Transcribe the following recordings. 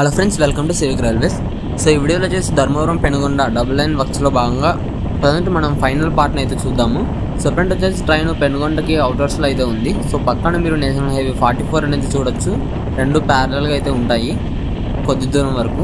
hello friends welcome to civic railways so ఈ వీడియోలో వచ్చేసి ధర్మవరం పెనుగొండ డబుల్ లైన్ వర్క్స్లో భాగంగా ప్రజెంట్ మనం ఫైనల్ పార్ట్ని అయితే చూద్దాము సో ఫ్రెండ్ వచ్చేసి ట్రైన్ పెనుగొండకి అవుటర్స్లో అయితే ఉంది సో పక్కన మీరు నేషనల్ హైవే ఫార్టీ ఫోర్ అనేది చూడొచ్చు రెండు ప్యారల్గా అయితే ఉంటాయి కొద్ది దూరం వరకు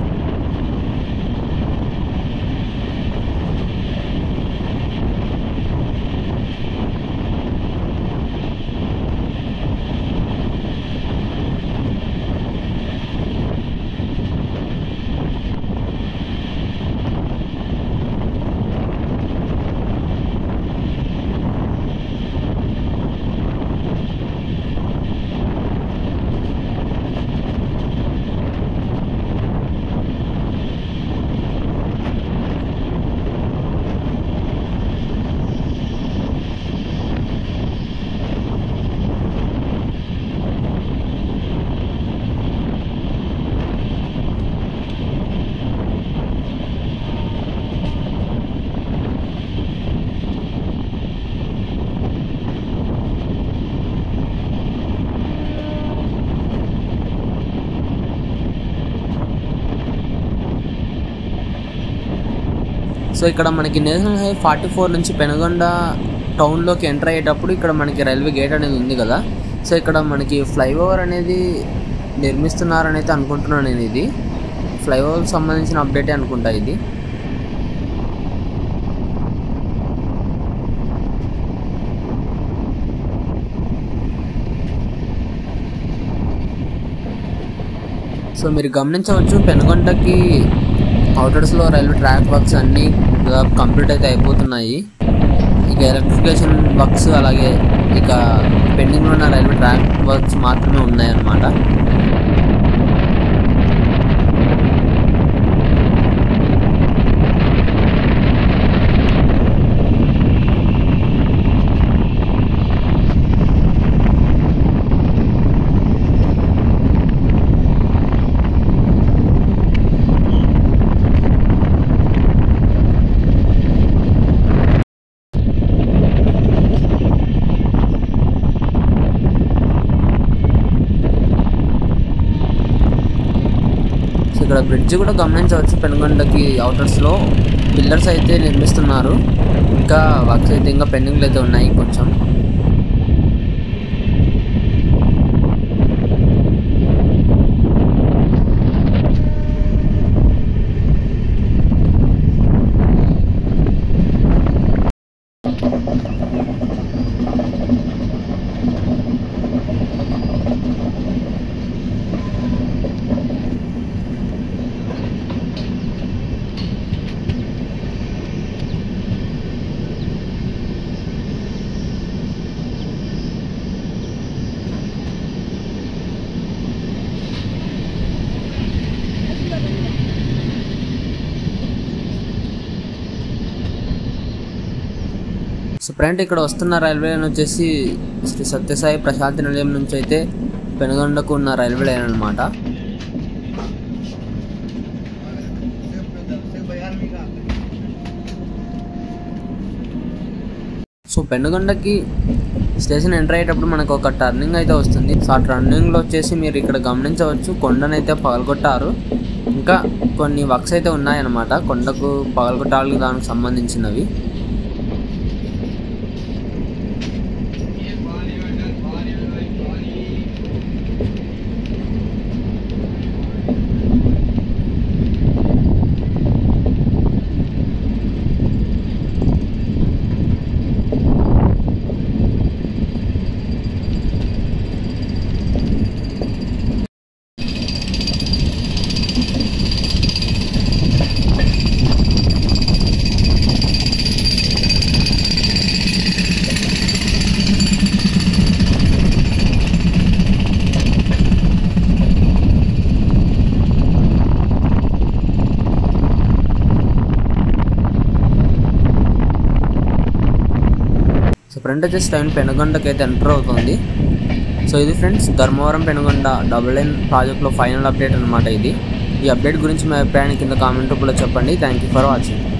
సో ఇక్కడ మనకి నేషనల్ హైవే ఫార్టీ ఫోర్ నుంచి పెనుగొండ టౌన్లోకి ఎంటర్ అయ్యేటప్పుడు ఇక్కడ మనకి రైల్వే గేట్ అనేది ఉంది కదా సో ఇక్కడ మనకి ఫ్లైఓవర్ అనేది నిర్మిస్తున్నారని అయితే అనుకుంటున్నాను నేను ఇది ఫ్లైఓవర్ సంబంధించిన అప్డేటే అనుకుంటా ఇది సో మీరు గమనించవచ్చు పెనుగొండకి అవుటర్స్లో రైల్వే ట్రాక్ వర్క్స్ అన్నీ దాదాపు కంప్లీట్ అయితే అయిపోతున్నాయి ఇక ఎలక్ట్రిఫికేషన్ వర్క్స్ అలాగే ఇక పెండింగ్లో ఉన్న రైల్వే ట్రాక్ వర్క్స్ మాత్రమే ఉన్నాయన్నమాట సో ఇక్కడ బ్రిడ్జ్ కూడా గమనించవచ్చు పెనుగొండకి అవుటర్స్లో పిల్లర్స్ అయితే నిర్మిస్తున్నారు ఇంకా వర్క్స్ అయితే ఇంకా పెండింగ్లు అయితే ఉన్నాయి కొంచెం సో ఫ్రెండ్ ఇక్కడ వస్తున్న రైల్వే లైన్ వచ్చేసి శ్రీ సత్యసాయి ప్రశాంతి నిలయం నుంచి అయితే పెనుగొండకు ఉన్న రైల్వే లైన్ అనమాట సో పెనుగొండకి స్టేషన్ ఎంటర్ అయ్యేటప్పుడు మనకు ఒక టర్నింగ్ అయితే వస్తుంది సో ఆ టర్నింగ్లో వచ్చేసి మీరు ఇక్కడ గమనించవచ్చు కొండనైతే పగలగొట్టారు ఇంకా కొన్ని వర్క్స్ అయితే ఉన్నాయన్నమాట కొండకు పగలగొట్టాలి దానికి సంబంధించినవి సో ఫ్రెండ్ వచ్చేసి ట్రైన్ పెనుగొండకి అయితే ఎంటర్ అవుతుంది సో ఇది friends Dharmavaram Penugonda double line ప్రాజెక్ట్లో ఫైనల్ అప్డేట్ అనమాట ఇది ఈ అప్డేట్ గురించి మీ అభిప్రాయాన్ని కింద కామెంట్ రూపంలో చెప్పండి థ్యాంక్ యూ ఫర్ వాచింగ్